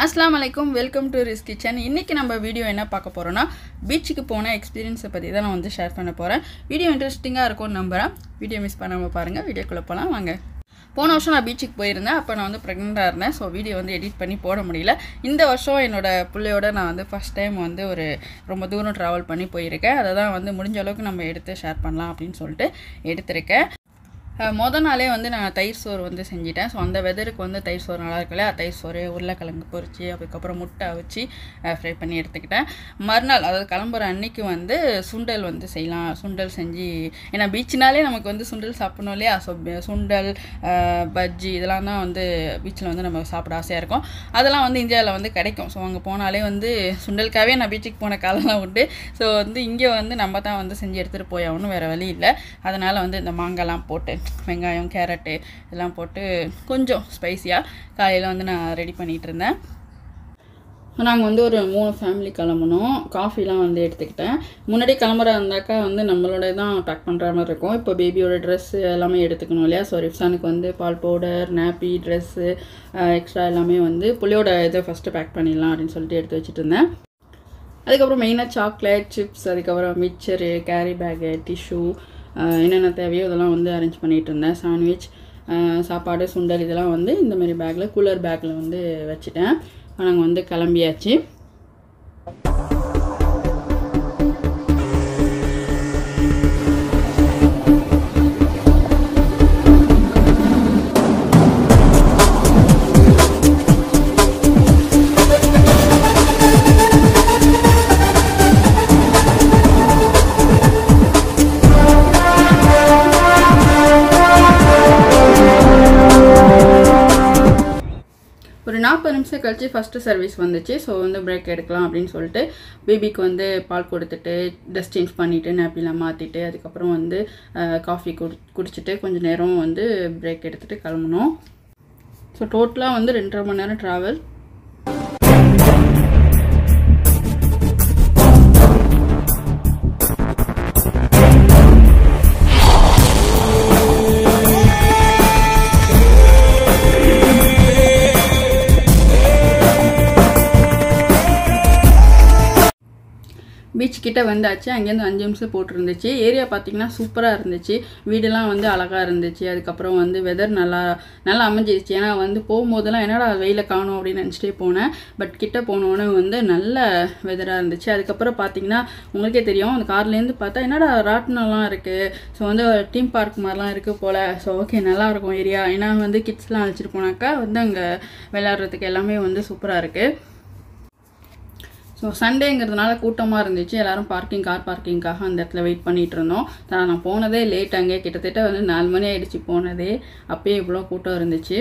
அஸ்லாம் வலைக்கும் welcome to Ris kitchen இன்றைக்கி நம்ம வீடியோ என்ன பார்க்க போகிறோன்னா பீச்சுக்கு போன எக்ஸ்பீரியன்ஸை பற்றி தான் நான் வந்து ஷேர் பண்ண போகிறேன் வீடியோ இன்ட்ரெஸ்டிங்காக இருக்கும்னு நம்புகிறேன் வீடியோ மிஸ் பண்ணாமல் பாருங்கள் வீடியோக்குள்ளே போகலாம் வாங்க போன வருஷம் நான் பீச்சுக்கு போயிருந்தேன் அப்போ நான் வந்து ப்ரெக்னெண்ட்டாக இருந்தேன் ஸோ வீடியோ வந்து எடிட் பண்ணி போட முடியல இந்த வருஷம் என்னோட பிள்ளையோட நான் வந்து ஃபஸ்ட் டைம் வந்து ஒரு ரொம்ப தூரம் ட்ராவல் பண்ணி போயிருக்கேன் அதை தான் வந்து முடிஞ்ச அளவுக்கு நம்ம எடுத்து ஷேர் பண்ணலாம் அப்படின்னு சொல்லிட்டு எடுத்திருக்கேன் அஹ் மொத நாளே வந்து நான் தயிர் சோறு வந்து செஞ்சிட்டேன் ஸோ அந்த வெதருக்கு வந்து தயிர் சோறு நல்லா இருக்குல்ல தயிர் சோறு உருளைக்கிழங்கு பொரிச்சு அதுக்கப்புறம் முட்டை அவிச்சு ஃப்ரை பண்ணி எடுத்துக்கிட்டேன் மறுநாள் அதாவது கிளம்புற அன்னைக்கு வந்து சுண்டல் வந்து செய்யலாம் சுண்டல் செஞ்சு ஏன்னா பீச்சுனாலே நமக்கு வந்து சுண்டல் சாப்பிடணும் இல்லையா ஸோ சுண்டல் அஹ் பஜ்ஜி இதெல்லாம் தான் வந்து பீச்சில் வந்து நம்ம சாப்பிட ஆசையாக இருக்கும் அதெல்லாம் வந்து இந்தியாவில் வந்து கிடைக்கும் ஸோ அங்கே போனாலே வந்து சுண்டலுக்காகவே நான் பீச்சுக்கு போன காலம்லாம் உண்டு ஸோ வந்து இங்கே வந்து நம்ம தான் வந்து செஞ்சு எடுத்துகிட்டு போய் ஆகணும் வேறு வழி இல்லை அதனால் வந்து இந்த மாங்காய்லாம் போட்டு வெங்காயம் கேரட்டு இதெல்லாம் போட்டு கொஞ்சம் ஸ்பைஸியாக காலையில் வந்து நான் ரெடி பண்ணிகிட்டு இருந்தேன் நாங்கள் வந்து ஒரு மூணு ஃபேமிலி கிளம்புனோம் காஃபிலாம் வந்து எடுத்துக்கிட்டேன் முன்னாடி கிளம்புறா இருந்தாக்கா வந்து நம்மளோட தான் பேக் பண்ணுற மாதிரி இருக்கும் இப்போ பேபியோட ட்ரெஸ்ஸு எல்லாமே எடுத்துக்கணும் இல்லையா ஸோ ரிப்ஸானுக்கு வந்து பால் பவுடர் நாப்பி ட்ரெஸ்ஸு எக்ஸ்ட்ரா எல்லாமே வந்து புள்ளியோட இதை ஃபஸ்ட்டு பேக் பண்ணிடலாம் அப்படின்னு சொல்லிட்டு எடுத்து வச்சுட்டு இருந்தேன் அதுக்கப்புறம் மெயினாக சாக்லேட் சிப்ஸ் அதுக்கப்புறம் மிக்சரு கேரி பேகு டிஷ்யூ என்னென்ன தேவையோ இதெல்லாம் வந்து அரேஞ்ச் பண்ணிகிட்டு இருந்தேன் சாண்ட்விச் சாப்பாடு சுண்டல் இதெல்லாம் வந்து இந்த மாதிரி பேக்கில் கூலர் பேக்கில் வந்து வச்சுட்டேன் நாங்கள் வந்து கிளம்பியாச்சு ஒரு நாற்பது நிமிஷம் கழிச்சு ஃபஸ்ட்டு சர்வீஸ் வந்துச்சு ஸோ வந்து பிரேக் எடுக்கலாம் அப்படின்னு சொல்லிட்டு பேபிக்கு வந்து பால் கொடுத்துட்டு ட்ரெஸ் சேஞ்ச் பண்ணிவிட்டு நாப்பிலாம் மாற்றிட்டு அதுக்கப்புறம் வந்து காஃபி குடி குடிச்சிட்டு கொஞ்சம் நேரம் வந்து பிரேக் எடுத்துகிட்டு கிளம்புனோம் ஸோ டோட்டலாக வந்து ரெண்டரை மணி நேரம் ட்ராவல் பீச் கிட்ட வந்தாச்சு அங்கேருந்து அஞ்சு நிமிஷம் போட்டிருந்துச்சு ஏரியா பார்த்தீங்கன்னா சூப்பராக இருந்துச்சு வீடெல்லாம் வந்து அழகாக இருந்துச்சு அதுக்கப்புறம் வந்து வெதர் நல்லா நல்லா அமைஞ்சிருச்சு ஏன்னா வந்து போகும்போதெல்லாம் என்னடா வெயில காணும் அப்படின்னு நினச்சிட்டே போனேன் பட் கிட்ட போனோடனே வந்து நல்ல வெதராக இருந்துச்சு அதுக்கப்புறம் பார்த்தீங்கன்னா உங்களுக்கே தெரியும் அந்த கார்லேருந்து பார்த்தா என்னடா ராட்டினம்லாம் இருக்குது ஸோ வந்து டீம் பார்க் மாதிரிலாம் இருக்குது போல் ஸோ ஓகே நல்லாயிருக்கும் ஏரியா ஏன்னா வந்து கிட்ஸ்லாம் அழைச்சிட்டு போனாக்கா வந்து அங்கே விளையாடுறதுக்கு எல்லாமே வந்து சூப்பராக இருக்குது ஸோ சண்டேங்கிறதுனால கூட்டமாக இருந்துச்சு எல்லாரும் பார்க்கிங் கார் பார்க்கிங்காக அந்த இடத்துல வெயிட் பண்ணிகிட்டு இருந்தோம் தான் நான் போனதே லேட் அங்கே கிட்டத்தட்ட வந்து நாலு மணி ஆயிடுச்சு போனதே அப்பயே இவ்வளோ கூட்டம் இருந்துச்சு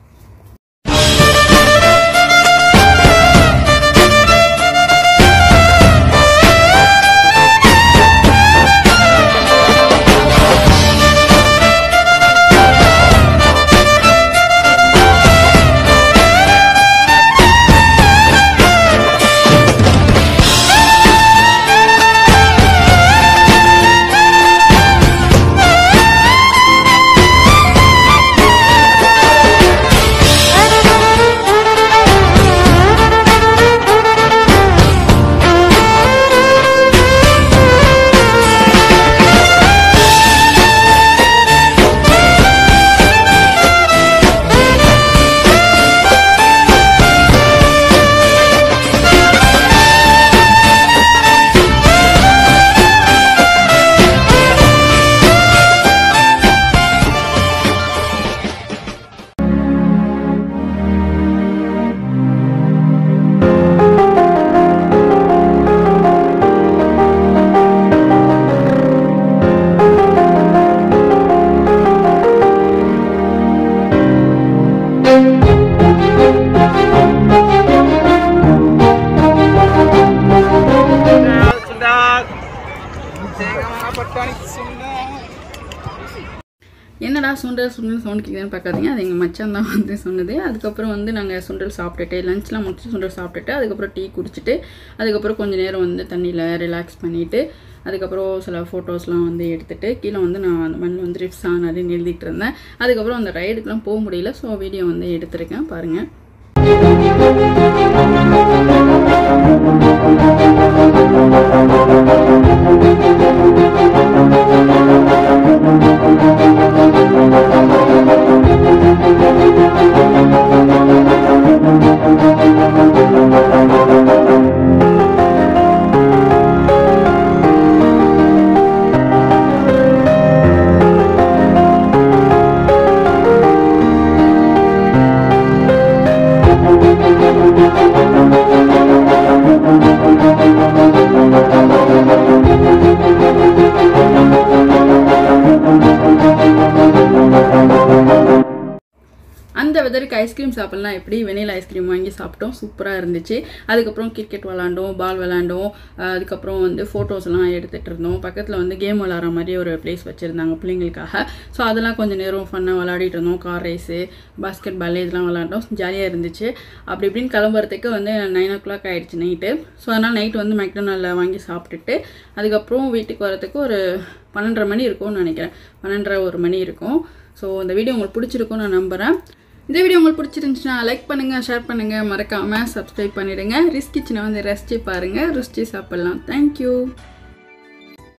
என்னடா சுண்டல் சுண்டல் சவுண்ட் கேட்குதுன்னு பார்க்காதீங்க அது எங்கள் மச்சான் தான் வந்து சொன்னது அதுக்கப்புறம் வந்து நாங்கள் சுண்டல் சாப்பிட்டுட்டு லஞ்ச்லாம் முடிச்சு சுண்டல் சாப்பிட்டுட்டு அதுக்கப்புறம் டீ குடிச்சிட்டு அதுக்கப்புறம் கொஞ்சம் நேரம் வந்து தண்ணியில் ரிலாக்ஸ் பண்ணிவிட்டு அதுக்கப்புறம் சில ஃபோட்டோஸ்லாம் வந்து எடுத்துகிட்டு கீழே வந்து நான் அந்த மண்ணில் வந்து ரிப்ஸான் அப்படின்னு எழுதிட்டு இருந்தேன் அதுக்கப்புறம் அந்த ரைடுக்கெலாம் போக முடியல ஸோ வீடியோ வந்து எடுத்திருக்கேன் பாருங்கள் பேருக்கு ஐஸ்கிரீம் சாப்பிட்லாம் எப்படி வெனிலா ஐஸ்கிரீம் வாங்கி சாப்பிட்டோம் சூப்பராக இருந்துச்சு அதுக்கப்புறம் கிரிக்கெட் விளாண்டோம் பால் விளாண்டோம் அஹ் அதுக்கப்புறம் வந்து ஃபோட்டோஸ்லாம் எடுத்துகிட்டு இருந்தோம் பக்கத்தில் வந்து கேம் விளாட்ற மாதிரி ஒரு ப்ளேஸ் வச்சுருந்தாங்க பிள்ளைங்களுக்காக ஸோ அதெல்லாம் கொஞ்சம் நேரம் ஃபன்னாக விளாடிட்டு இருந்தோம் கார் ரேஸு பாஸ்கெட் பால் இதெல்லாம் விளாண்டோம் ஜாலியாக இருந்துச்சு அப்படி இப்படின்னு கிளம்புறதுக்கு வந்து நைன் ஓ கிளாக் ஆகிடுச்சு நைட்டு ஸோ அதனால் நைட் வந்து மெக்டோனலில் வாங்கி சாப்பிட்டுட்டு அதுக்கப்புறம் வீட்டுக்கு வரதுக்கு ஒரு பன்னெண்டரை மணி இருக்கும்னு நினைக்கிறேன் பன்னெண்டரை ஒரு மணி இருக்கும் ஸோ இந்த வீடியோ உங்களுக்கு பிடிச்சிருக்கும்னு நான் நம்புகிறேன் இந்த வீடியோ உங்களுக்கு பிடிச்சிருந்துச்சுன்னா லைக் பண்ணுங்கள் ஷேர் பண்ணுங்கள் மறக்காமல் சப்ஸ்கிரைப் பண்ணிவிடுங்க ரிஸ்க் கிச்சனை வந்து ரசித்து பாருங்கள் ருசிச்சு சாப்பிட்லாம் தேங்க்யூ